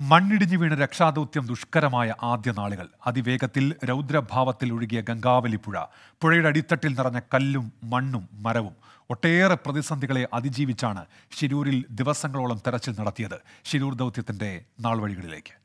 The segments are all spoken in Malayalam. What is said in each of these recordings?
മണ്ണിടിഞ്ഞു വീണ് രക്ഷാദൗത്യം ദുഷ്കരമായ ആദ്യ നാളുകൾ അതിവേഗത്തിൽ രൗദ്രഭാവത്തിൽ ഒഴുകിയ ഗംഗാവലി പുഴ പുഴയുടെ അടിത്തട്ടിൽ നിറഞ്ഞ കല്ലും മണ്ണും മരവും ഒട്ടേറെ പ്രതിസന്ധികളെ അതിജീവിച്ചാണ് ഷിരൂരിൽ ദിവസങ്ങളോളം തെരച്ചിൽ നടത്തിയത് ഷിരൂർ ദൗത്യത്തിന്റെ നാൾവഴികളിലേക്ക്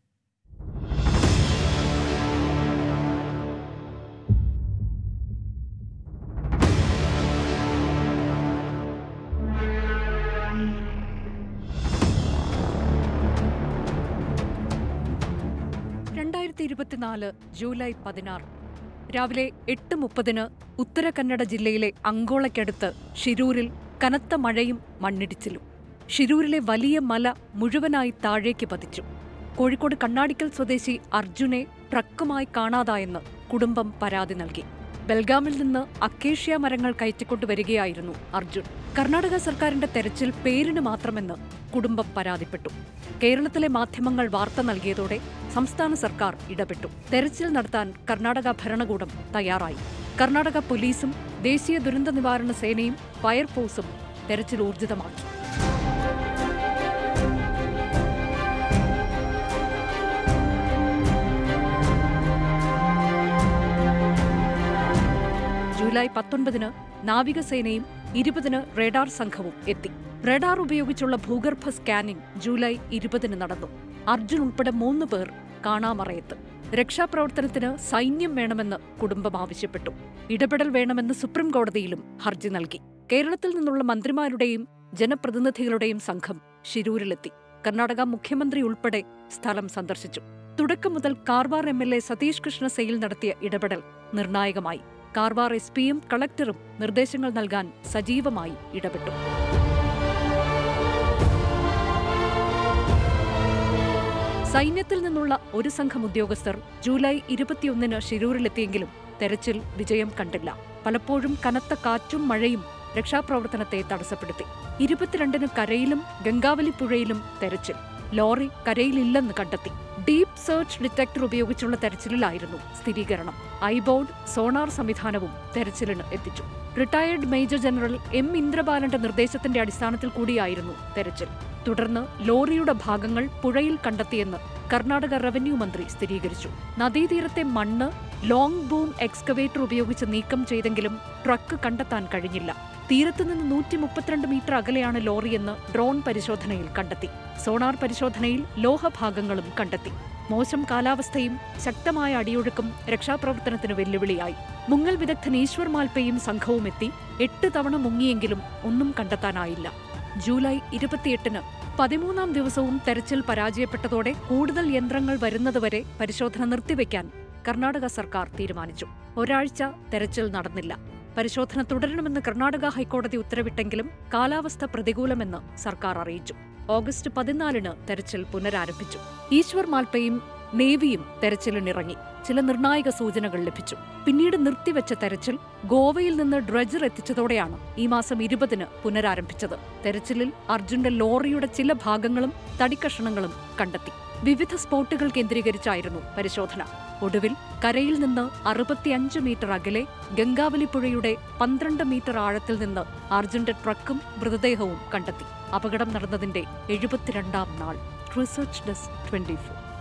രണ്ടായിരത്തി ഇരുപത്തിനാല് ജൂലൈ പതിനാറ് രാവിലെ എട്ട് മുപ്പതിന് ഉത്തര കന്നഡ ജില്ലയിലെ അങ്കോളയ്ക്കടുത്ത് ഷിരൂരിൽ കനത്ത മഴയും മണ്ണിടിച്ചിലും ഷിരൂരിലെ വലിയ മല മുഴുവനായി താഴേക്ക് പതിച്ചു കോഴിക്കോട് കണ്ണാടിക്കൽ സ്വദേശി അർജുനെ ട്രക്കുമായി കാണാതായെന്ന് കുടുംബം പരാതി നൽകി ബൽഗാമിൽ നിന്ന് അക്കേഷ്യ മരങ്ങൾ കയറ്റിക്കൊണ്ടുവരികയായിരുന്നു അർജുൻ കർണാടക സർക്കാരിന്റെ തെരച്ചിൽ പേരിന് മാത്രമെന്ന് കുടുംബം പരാതിപ്പെട്ടു കേരളത്തിലെ മാധ്യമങ്ങൾ വാർത്ത നൽകിയതോടെ സംസ്ഥാന സർക്കാർ ഇടപെട്ടു തെരച്ചിൽ നടത്താൻ കർണാടക ഭരണകൂടം തയ്യാറായി കർണാടക പോലീസും ദേശീയ ദുരന്ത നിവാരണ സേനയും ഫയർഫോഴ്സും തെരച്ചിൽ ഊർജിതമാക്കി ജൂലൈ പത്തൊൻപതിന് നാവികസേനയും ഇരുപതിന് റേഡാർ സംഘവും എത്തി റേഡാർ ഉപയോഗിച്ചുള്ള ഭൂഗർഭ സ്കാനിംഗ് ജൂലൈ ഇരുപതിന് നടന്നു അർജുൻ ഉൾപ്പെടെ മൂന്ന് പേർ കാണാമറയത്ത് രക്ഷാപ്രവർത്തനത്തിന് സൈന്യം വേണമെന്ന് കുടുംബം ആവശ്യപ്പെട്ടു ഇടപെടൽ വേണമെന്ന് സുപ്രീം കോടതിയിലും ഹർജി നൽകി കേരളത്തിൽ നിന്നുള്ള മന്ത്രിമാരുടെയും ജനപ്രതിനിധികളുടെയും സംഘം ഷിരൂരിലെത്തി കർണാടക മുഖ്യമന്ത്രി ഉൾപ്പെടെ സ്ഥലം സന്ദർശിച്ചു തുടക്കം മുതൽ Karwar M L A Satish Krishna Sail നടത്തിയ ഇടപെടൽ നിർണായകമായി കാർവാർ എസ് പിയും കളക്ടറും നിർദ്ദേശങ്ങൾ നൽകാൻ സജീവമായി ഇടപെട്ടു സൈന്യത്തിൽ നിന്നുള്ള ഒരു സംഘം ഉദ്യോഗസ്ഥർ ജൂലൈ ഇരുപത്തിയൊന്നിന് ഷിരൂരിലെത്തിയെങ്കിലും തെരച്ചിൽ വിജയം കണ്ടില്ല പലപ്പോഴും കനത്ത കാറ്റും മഴയും രക്ഷാപ്രവർത്തനത്തെ തടസ്സപ്പെടുത്തി ഇരുപത്തിരണ്ടിന് കരയിലും ഗംഗാവലി പുഴയിലും തെരച്ചിൽ ലോറി കരയിലില്ലെന്ന് കണ്ടെത്തി ഡീപ് സെർച്ച് ഡിറ്റക്ടർ ഉപയോഗിച്ചുള്ള തെരച്ചിലിലായിരുന്നു സ്ഥിരീകരണം ഐബോർഡ് സോണാർ സംവിധാനവും തെരച്ചിലിന് എത്തിച്ചു റിട്ടയർഡ് മേജർ ജനറൽ എം ഇന്ദ്രബാലന്റെ നിർദ്ദേശത്തിന്റെ അടിസ്ഥാനത്തിൽ കൂടിയായിരുന്നു തെരച്ചിൽ തുടർന്ന് ലോറിയുടെ ഭാഗങ്ങൾ പുഴയിൽ കണ്ടെത്തിയെന്ന് കർണാടക റവന്യൂ മന്ത്രി സ്ഥിരീകരിച്ചു നദീതീരത്തെ മണ്ണ് ലോങ് ബൂം എക്സ്കവേറ്റർ ഉപയോഗിച്ച് നീക്കം ചെയ്തെങ്കിലും ട്രക്ക് കണ്ടെത്താൻ കഴിഞ്ഞില്ല തീരത്ത് നിന്ന് നൂറ്റി മുപ്പത്തിരണ്ട് മീറ്റർ അകലെയാണ് ലോറിയെന്ന് ഡ്രോൺ പരിശോധനയിൽ കണ്ടെത്തി സോണാർ പരിശോധനയിൽ ലോഹഭാഗങ്ങളും കണ്ടെത്തി മോശം കാലാവസ്ഥയും ശക്തമായ അടിയൊഴുക്കും രക്ഷാപ്രവർത്തനത്തിന് വെല്ലുവിളിയായി മുങ്ങൽ വിദഗ്ധൻ ഈശ്വർ മാൽപ്പയും സംഘവും എത്തി എട്ട് തവണ മുങ്ങിയെങ്കിലും ഒന്നും കണ്ടെത്താനായില്ല ജൂലൈ ഇരുപത്തിയെട്ടിന് പതിമൂന്നാം ദിവസവും തെരച്ചിൽ പരാജയപ്പെട്ടതോടെ കൂടുതൽ യന്ത്രങ്ങൾ വരുന്നതുവരെ പരിശോധന നിർത്തിവെക്കാൻ കർണാടക സർക്കാർ തീരുമാനിച്ചു ഒരാഴ്ച തെരച്ചിൽ നടന്നില്ല പരിശോധന തുടരണമെന്ന് കർണാടക ഹൈക്കോടതി ഉത്തരവിട്ടെങ്കിലും കാലാവസ്ഥ പ്രതികൂലമെന്ന് സർക്കാർ അറിയിച്ചു ഓഗസ്റ്റ് പതിനാലിന് തെരച്ചിൽ പുനരാരംഭിച്ചു ഈശ്വർ മാൽപ്പയും നേവിയും തെരച്ചിലിനിറങ്ങി ചില നിർണായക സൂചനകൾ ലഭിച്ചു പിന്നീട് നിർത്തിവെച്ച തെരച്ചിൽ ഗോവയിൽ നിന്ന് ഡ്രജർ എത്തിച്ചതോടെയാണ് ഈ മാസം ഇരുപതിന് പുനരാരംഭിച്ചത് തെരച്ചിലിൽ അർജുന്റെ ലോറിയുടെ ചില ഭാഗങ്ങളും തടിക്കഷണങ്ങളും കണ്ടെത്തി വിവിധ സ്പോട്ടുകൾ കേന്ദ്രീകരിച്ചായിരുന്നു പരിശോധന ഒടുവിൽ കരയിൽ നിന്ന് അറുപത്തിയഞ്ച് മീറ്റർ അകലെ ഗംഗാവലി പുഴയുടെ പന്ത്രണ്ട് മീറ്റർ ആഴത്തിൽ നിന്ന് അർജുന്റെ ട്രക്കും മൃതദേഹവും കണ്ടെത്തി അപകടം നടന്നതിന്റെ എഴുപത്തിരണ്ടാം നാൾ റിസർച്ച് ഡെസ്ക് ട്വന്റി